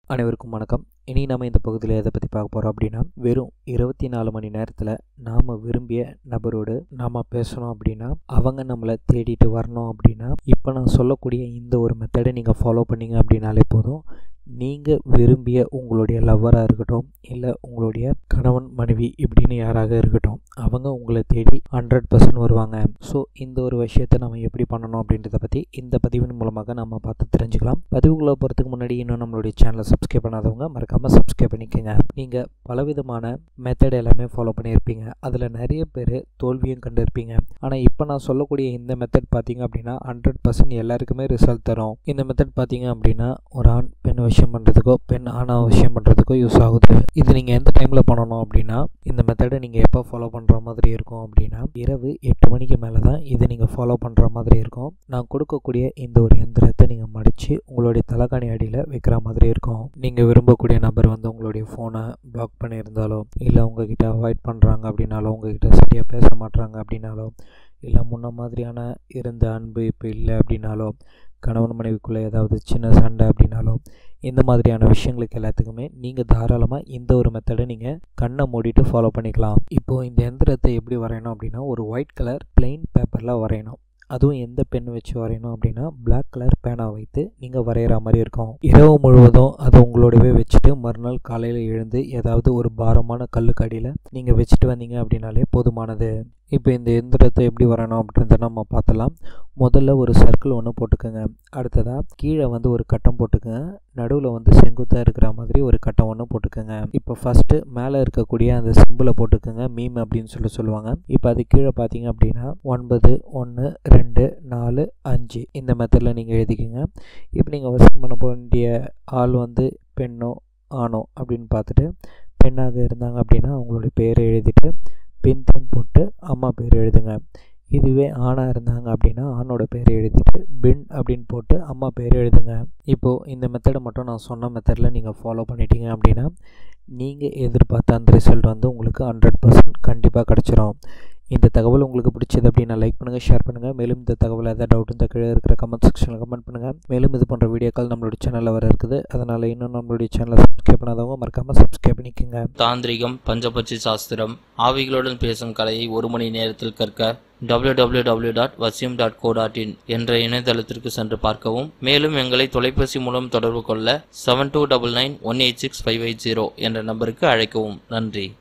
அனைவருக்கும் வணக்கம் இனி நம்ம இந்த பகுதியில் எதை பற்றி பார்க்க போகிறோம் அப்படின்னா வெறும் இருபத்தி நாலு மணி நேரத்தில் நாம் விரும்பிய நபரோடு நாம் பேசணும் அப்படின்னா அவங்க நம்மளை தேடிட்டு வரணும் அப்படின்னா இப்போ நான் சொல்லக்கூடிய இந்த ஒரு மெத்தடை நீங்கள் ஃபாலோ பண்ணீங்க அப்படின்னாலே போதும் நீங்கள் விரும்பிய உங்களுடைய லவ்வராக இருக்கட்டும் இல்லை உங்களுடைய கணவன் மனைவி இப்படின்னு யாராக இருக்கட்டும் அவங்க உங்களை தேடி ஹண்ட்ரட் பர்சன்ட் வருவாங்க ஸோ இந்த ஒரு விஷயத்தை நம்ம எப்படி பண்ணணும் அப்படின்றத பற்றி இந்த பதிவின் மூலமாக நம்ம பார்த்து தெரிஞ்சுக்கலாம் பதிவுக்குள்ளே போகிறதுக்கு முன்னாடி இன்னும் நம்மளுடைய சேனலை சப்ஸ்கிரைப் பண்ணாதவங்க மறக்காமல் சப்ஸ்கிரைப் பண்ணிக்கோங்க நீங்கள் பலவிதமான மெத்தட் எல்லாமே ஃபாலோ பண்ணியிருப்பீங்க அதில் நிறைய பேர் தோல்வியும் கண்டிருப்பீங்க ஆனால் இப்போ நான் சொல்லக்கூடிய இந்த மெத்தட் பார்த்தீங்க அப்படின்னா ஹண்ட்ரட் பர்சன்ட் எல்லாருக்குமே ரிசல்ட் தரும் இந்த மெத்தட் பார்த்தீங்க அப்படின்னா ஒரு ஆண் பெண் விஷயம் பண்ணுறதுக்கோ பெண் ஆணாக விஷயம் பண்ணுறதுக்கோ யூஸ் ஆகுது இது நீங்கள் எந்த டைமில் பண்ணணும் அப்படின்னா இந்த மெத்தடை நீங்கள் எப்போ ஃபாலோ பண்ணுற மாதிரி இருக்கும் அப்படின்னா இரவு எட்டு மணிக்கு மேலே தான் இதை நீங்கள் ஃபாலோ பண்ணுற மாதிரி இருக்கும் நான் கொடுக்கக்கூடிய இந்த ஒரு எந்திரத்தை நீங்கள் மடித்து உங்களுடைய தலைகாணி அடியில் வைக்கிற மாதிரி இருக்கும் நீங்கள் விரும்பக்கூடிய நபர் வந்து உங்களுடைய ஃபோனை பிளாக் பண்ணியிருந்தாலோ இல்லை உங்ககிட்ட அவாய்ட் பண்ணுறாங்க அப்படின்னாலோ உங்ககிட்ட சரியாக பேச மாட்றாங்க அப்படின்னாலோ இல்லை முன்ன மாதிரியான இருந்த அன்பு இப்போ இல்லை அப்படின்னாலோ கணவன் மனைவிக்குள்ளே ஏதாவது சின்ன சண்டை அப்படின்னாலோ இந்த மாதிரியான விஷயங்களுக்கு எல்லாத்துக்குமே நீங்கள் தாராளமாக இந்த ஒரு மெத்தடை நீங்கள் கண்ணை மூடிட்டு ஃபாலோ பண்ணிக்கலாம் இப்போது இந்த எந்திரத்தை எப்படி வரையணும் அப்படின்னா ஒரு ஒயிட் கலர் பிளெயின் பேப்பரில் வரையணும் அதுவும் எந்த பென் வச்சு வரையணும் அப்படின்னா பிளாக் கலர் பேனா வைத்து நீங்கள் வரைகிற மாதிரி இருக்கும் இரவு முழுவதும் அதை உங்களோடவே வச்சுட்டு மறுநாள் காலையில் எழுந்து ஏதாவது ஒரு பாரமான கல்லுக்கடியில் நீங்கள் வச்சுட்டு வந்தீங்க அப்படின்னாலே போதுமானது இப்போ இந்த எந்திரத்தை எப்படி வரணும் அப்படின்றத நம்ம பார்த்தலாம் முதல்ல ஒரு சர்க்கிள் ஒன்று போட்டுக்கோங்க அடுத்ததாக கீழே வந்து ஒரு கட்டம் போட்டுக்கோங்க நடுவில் வந்து செங்குத்தாக இருக்கிற மாதிரி ஒரு கட்டம் ஒன்று போட்டுக்கோங்க இப்போ ஃபஸ்ட்டு மேலே இருக்கக்கூடிய அந்த சிம்பிளை போட்டுக்கோங்க மீம் அப்படின்னு சொல்லி சொல்லுவாங்க இப்போ அது கீழே பார்த்தீங்க அப்படின்னா ஒன்பது ஒன்று ரெண்டு நாலு அஞ்சு இந்த மெத்தடில் நீங்கள் எழுதிக்கோங்க இப்போ நீங்கள் வசம் பண்ண வேண்டிய ஆள் வந்து பெண்ணோ ஆணோ அப்படின்னு பார்த்துட்டு பெண்ணாக இருந்தாங்க அப்படின்னா அவங்களுடைய பேரை எழுதிட்டு பின் தென் போட்டு அம்மா பேர் எழுதுங்க இதுவே ஆணாக இருந்தாங்க அப்படின்னா ஆணோட பேர் எழுதிட்டு பின் அப்படின்னு போட்டு அம்மா பேர் எழுதுங்க இப்போது இந்த மெத்தடை மட்டும் நான் சொன்ன மெத்தடில் நீங்கள் ஃபாலோ பண்ணிட்டீங்க அப்படின்னா நீங்கள் எதிர்பார்த்த அந்த ரிசல்ட் வந்து உங்களுக்கு ஹண்ட்ரட் பர்சன்ட் கண்டிப்பாக கிடச்சிரும் இந்த தகவல் உங்களுக்கு பிடிச்சது அப்படின்னா லைக் பண்ணுங்கள் ஷேர் பண்ணுங்கள் மேலும் இந்த தகவல் ஏதாவது டவுட் இந்த கீழே இருக்கிற கமெண்ட் செக்ஷனில் கமெண்ட் பண்ணுங்கள் மேலும் இது போன்ற வீடியோக்கள் நம்மளுடைய சேனலில் வர இருக்குது அதனால் இன்னும் நம்மளுடைய சேனலை சப்ஸ்கிரைப் பண்ணாதவங்க மறக்காமல் சப்ஸ்கிரைப் பண்ணிக்கோங்க தாந்திரிகம் பஞ்சபட்சி சாஸ்திரம் ஆவிகளுடன் பேசும் கலையை ஒரு மணி நேரத்தில் கற்க www.vasyum.co.in டாட் வசியம் டாட் கோ டாட் இன் என்ற இணையதளத்திற்கு சென்று பார்க்கவும் மேலும் எங்களை தொலைபேசி மூலம் தொடர்பு கொள்ள seven two double nine one eight six five eight zero என்ற நம்பருக்கு அழைக்கவும் நன்றி